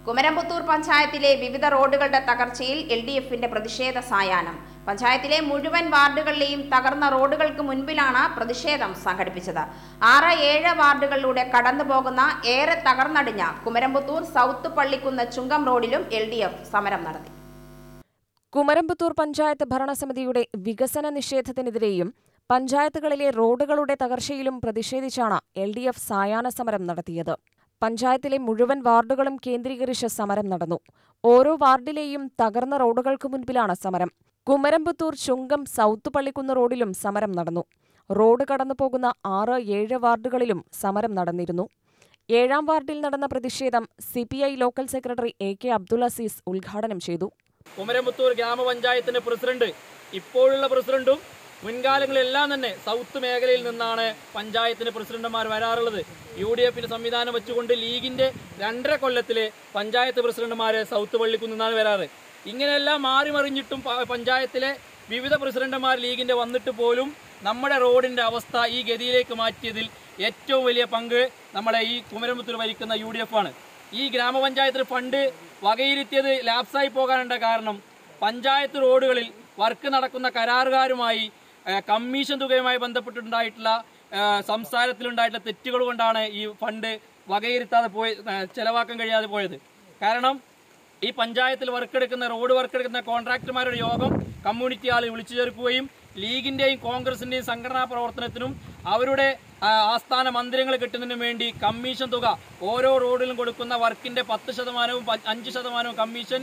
കുമരംപുത്തൂർ പഞ്ചായത്തിലെ വിവിധ റോഡുകളുടെ തകർച്ചയിൽ എൽ ഡി എഫിന്റെ പ്രതിഷേധ സായാഹ്നം പഞ്ചായത്തിലെ മുഴുവൻ വാർഡുകളിലെയും തകർന്ന റോഡുകൾക്ക് മുൻപിലാണ് പ്രതിഷേധം സംഘടിപ്പിച്ചത് ആറ് ഏഴ് വാർഡുകളിലൂടെ കടന്നുപോകുന്ന ഏറെ തകർന്നടിഞ്ഞ കുമരംപുത്തൂർ സൗത്ത് പള്ളിക്കുന്ന് ചുങ്കം റോഡിലും എൽ സമരം നടത്തി കുമരംപുത്തൂർ പഞ്ചായത്ത് ഭരണസമിതിയുടെ വികസന നിഷേധത്തിനെതിരെയും പഞ്ചായത്തുകളിലെ റോഡുകളുടെ തകർച്ചയിലും പ്രതിഷേധിച്ചാണ് എൽ ഡി എഫ് സായാഹ്ന സമരം നടത്തിയത് പഞ്ചായത്തിലെ മുഴുവൻ വാർഡുകളും കേന്ദ്രീകരിച്ച് സമരം നടന്നു ഓരോ വാർഡിലെയും തകർന്ന റോഡുകൾക്ക് മുൻപിലാണ് സമരം കുമരംപുത്തൂർ ചുങ്കം സൗത്ത് പള്ളിക്കുന്ന് റോഡിലും സമരം നടന്നു റോഡ് കടന്നുപോകുന്ന ആറ് ഏഴ് വാർഡുകളിലും സമരം നടന്നിരുന്നു ഏഴാം വാർഡിൽ നടന്ന പ്രതിഷേധം CPI local secretary A K Abdul Azeez ഉദ്ഘാടനം ചെയ്തു കുമരമുത്തൂർ ഗ്രാമപഞ്ചായത്തിന്റെ പ്രസിഡന്റ് ഇപ്പോഴുള്ള പ്രസിഡന്റും മുൻകാലങ്ങളിലെല്ലാം തന്നെ സൗത്ത് മേഖലയിൽ നിന്നാണ് പഞ്ചായത്തിന് പ്രസിഡന്റുമാർ വരാറുള്ളത് യു ഡി എഫിന് സംവിധാനം വെച്ചുകൊണ്ട് ലീഗിന്റെ രണ്ടര കൊല്ലത്തിലെ പഞ്ചായത്ത് പ്രസിഡന്റുമാരെ സൗത്ത് പള്ളിക്കുന്ന് നിന്നാണ് വരാറ് ഇങ്ങനെയെല്ലാം മാറി മറിഞ്ഞിട്ടും പ- പഞ്ചായത്തിലെ വിവിധ പ്രസിഡന്റുമാർ ലീഗിന്റെ വന്നിട്ട് പോലും നമ്മുടെ റോഡിന്റെ അവസ്ഥ ഈ ഗതിയിലേക്ക് മാറ്റിയതിൽ ഏറ്റവും വലിയ പങ്ക് നമ്മളെ ഈ കുമരമുത്തൂർ ഭരിക്കുന്ന യു ഡി എഫ് ആണ് ഈ ഗ്രാമപഞ്ചായത്തിന് ഫണ്ട് വകയിരുത്തിയത് ലാപ്സായി പോകാനുള്ള കാരണം പഞ്ചായത്ത് റോഡുകളിൽ വർക്ക് നടക്കുന്ന കരാറുകാരുമായി ഏഹ്, കമ്മീഷൻ തുകയുമായി ബന്ധപ്പെട്ടുണ്ടായിട്ടുള്ള ഏഹ്, സംസാരത്തിലുണ്ടായിട്ടുള്ള തെറ്റുകൾ കൊണ്ടാണ് ഈ ഫണ്ട് വകയിരുത്താതെ പോയ ഏഹ്, ചെലവാക്കാൻ കഴിയാതെ പോയത് കാരണം ഈ പഞ്ചായത്തിൽ വർക്ക് എടുക്കുന്ന റോഡ് വർക്ക് എടുക്കുന്ന കോൺട്രാക്ടർമാരുടെ യോഗം കമ്മ്യൂണിറ്റി ആളുകൾ വിളിച്ചു ചേർക്കുകയും ലീഗിന്റെയും കോൺഗ്രസിന്റെയും സംഘടനാ പ്രവർത്തനത്തിനും അവരുടെ ആ, ആസ്ഥാന മന്ദിരങ്ങൾ കിട്ടുന്നതിനും വേണ്ടി കമ്മീഷൻ തുക ഓരോ റോഡിലും കൊടുക്കുന്ന വർക്കിന്റെ പത്ത് ശതമാനവും പ- അഞ്ച് ശതമാനവും കമ്മീഷൻ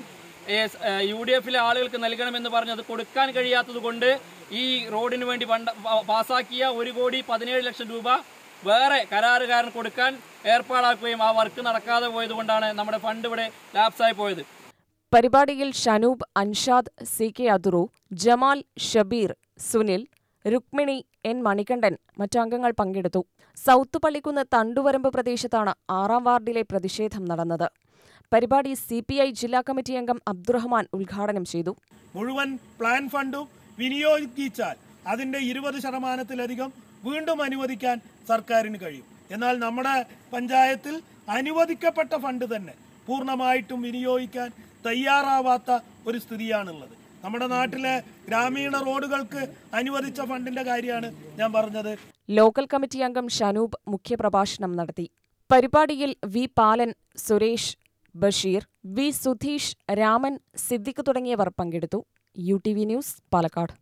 യു ഡി എഫിലെ ആളുകൾക്ക് നൽകണമെന്ന് പറഞ്ഞ് അത് കൊടുക്കാൻ കഴിയാത്തത് കൊണ്ട് ഈ റോഡിന് വേണ്ടി ഫണ്ട് പ- പാസാക്കിയ ഒരു കോടി പതിനേഴ് ലക്ഷം രൂപ വേറെ കരാറുകാരന് കൊടുക്കാൻ ഏർപ്പാടാക്കുകയും ആ വർക്ക് നടക്കാതെ പോയത് കൊണ്ടാണ് നമ്മുടെ ഫണ്ട് ഇവിടെ ലാപ്സായി പോയത് പരിപാടിയിൽ Shanoob Anshad C K Athuru Jamal Shabeer Sunil Rukmini N Manikandan മറ്റംഗങ്ങൾ പങ്കെടുത്തു സൗത്ത് പള്ളിക്കുന്ന് തണ്ടുവരമ്പ് പ്രദേശത്താണ് ആറാം വാർഡിലെ പ്രതിഷേധം നടന്നത് പരിപാടി സി ജില്ലാ കമ്മിറ്റി അംഗം അബ്ദുറഹ്മാൻ ഉദ്ഘാടനം ചെയ്തു മുഴുവൻ പ്ലാൻ ഫണ്ടും വിനിയോഗിച്ചാൽ അതിന്റെ ഇരുപത് ശതമാനത്തിലധികം വീണ്ടും അനുവദിക്കാൻ സർക്കാരിന് കഴിയും എന്നാൽ നമ്മുടെ പഞ്ചായത്തിൽ അനുവദിക്കപ്പെട്ട ഫണ്ട് തന്നെ പൂർണ്ണമായിട്ടും വിനിയോഗിക്കാൻ തയ്യാറാവാത്ത ഒരു സ്ഥിതിയാണുള്ളത് നമ്മുടെ നാട്ടിലെ ഗ്രാമീണ റോഡുകൾക്ക് അനുവദിച്ച ഫണ്ടിന്റെ കാര്യമാണ് ഞാൻ പറഞ്ഞത് ലോക്കൽ കമ്മിറ്റി അംഗം ഷനൂബ് മുഖ്യപ്രഭാഷണം നടത്തി പരിപാടിയിൽ വി പാലൻ സുരേഷ് ബഷീർ വി സുധീഷ് രാമൻ സിദ്ദിഖ് തുടങ്ങിയവർ പങ്കെടുത്തു U T V news Palakkad